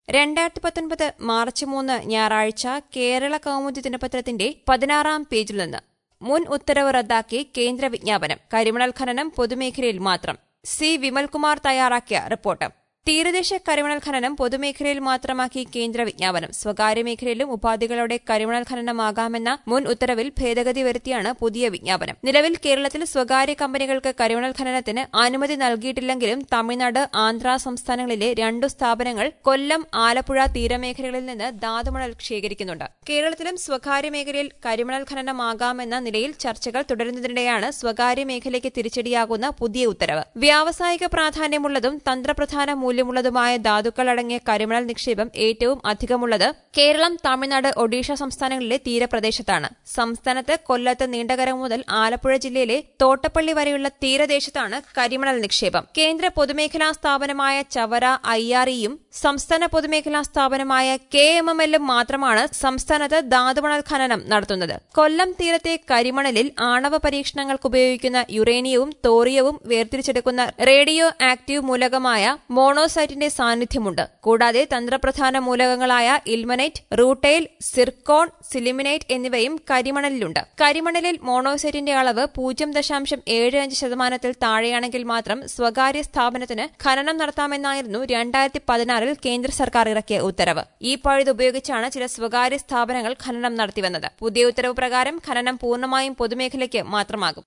രണ്ടായിരത്തി പത്തൊൻപത് മാർച്ച് മൂന്ന് ഞായറാഴ്ച കേരള കൗമുദി ദിനപത്രത്തിന്റെ പതിനാറാം പേജിൽ നിന്ന് മുൻ ഉത്തരവ് റദ്ദാക്കി കേന്ദ്ര വിജ്ഞാപനം കരിമണൽ ഖനനം പൊതുമേഖലയിൽ മാത്രം സി വിമൽകുമാർ തയ്യാറാക്കിയ റിപ്പോർട്ട് തീരദേശ കരിമണൽ ഖനനം പൊതുമേഖലയിൽ മാത്രമാക്കി കേന്ദ്ര വിജ്ഞാപനം സ്വകാര്യ മേഖലയിലും ഉപാധികളോടെ കരിമണൽ ഖനനമാകാമെന്ന മുൻ ഉത്തരവിൽ ഭേദഗതി വരുത്തിയാണ് പുതിയ വിജ്ഞാപനം നിലവിൽ കേരളത്തിൽ സ്വകാര്യ കമ്പനികൾക്ക് കരിമണൽ ഖനനത്തിന് അനുമതി നൽകിയിട്ടില്ലെങ്കിലും തമിഴ്നാട് ആന്ധ്ര സംസ്ഥാനങ്ങളിലെ രണ്ടു സ്ഥാപനങ്ങൾ കൊല്ലം ആലപ്പുഴ തീരമേഖലകളിൽ നിന്ന് ധാതുമണൽ ശേഖരിക്കുന്നുണ്ട് കേരളത്തിലും സ്വകാര്യ മേഖലയിൽ കരിമണൽ ഖനനമാകാമെന്ന നിലയിൽ ചർച്ചകൾ തുടരുന്നതിനിടെയാണ് സ്വകാര്യ മേഖലയ്ക്ക് തിരിച്ചടിയാകുന്ന പുതിയ ഉത്തരവ് വ്യാവസായിക പ്രാധാന്യമുള്ളതും തന്ത്രപ്രധാന മൂല്യമുള്ളതുമായ ധാതുക്കൾ അടങ്ങിയ കരിമണൽ നിക്ഷേപം ഏറ്റവും അധികമുള്ളത് കേരളം തമിഴ്നാട് ഒഡീഷ സംസ്ഥാനങ്ങളിലെ തീരപ്രദേശത്താണ് സംസ്ഥാനത്ത് കൊല്ലത്ത് നീണ്ടകരം മുതൽ ആലപ്പുഴ ജില്ലയിലെ തോട്ടപ്പള്ളി വരെയുള്ള തീരദേശത്താണ് കരിമണൽ നിക്ഷേപം കേന്ദ്ര പൊതുമേഖലാ സ്ഥാപനമായ ചവറ ഐ ആർ ഇയും സംസ്ഥാന പൊതുമേഖലാ സ്ഥാപനമായ കെ എം എം എല്ലും മാത്രമാണ് സംസ്ഥാനത്ത് ധാതുമണൽ ഖനനം നടത്തുന്നത് കൊല്ലം തീരത്തെ കരിമണലിൽ ആണവ പരീക്ഷണങ്ങൾക്ക് ഉപയോഗിക്കുന്ന യുറേനിയവും തോറിയവും വേർതിരിച്ചെടുക്കുന്ന റേഡിയോ ആക്റ്റീവ് മൂലകമായ മോണോസൈറ്റിന്റെ സാന്നിധ്യമുണ്ട് കൂടാതെ തന്ത്രപ്രധാന മൂലകങ്ങളായ ഇൽമനൈറ്റ് റൂട്ടൈൽ സിർക്കോൺ സിലിമിനൈറ്റ് എന്നിവയും കരിമണലിലുണ്ട് കരിമണലിൽ മോണോസൈറ്റിന്റെ അളവ് പൂജ്യം ദശാംശം ഏഴ് അഞ്ച് ശതമാനത്തിൽ താഴെയാണെങ്കിൽ മാത്രം സ്വകാര്യ സ്ഥാപനത്തിന് ഖനനം നടത്താമെന്നായിരുന്നു രണ്ടായിരത്തി പതിനാറിൽ കേന്ദ്ര സർക്കാർ ഇറക്കിയ ഉത്തരവ് ഈ പഴുത് ഉപയോഗിച്ചാണ് ചില സ്വകാര്യ സ്ഥാപനങ്ങൾ ഖനനം നടത്തിവന്നത് പുതിയ ഉത്തരവ് പ്രകാരം ഖനനം പൂർണ്ണമായും പൊതുമേഖലയ്ക്ക് മാത്രമാകും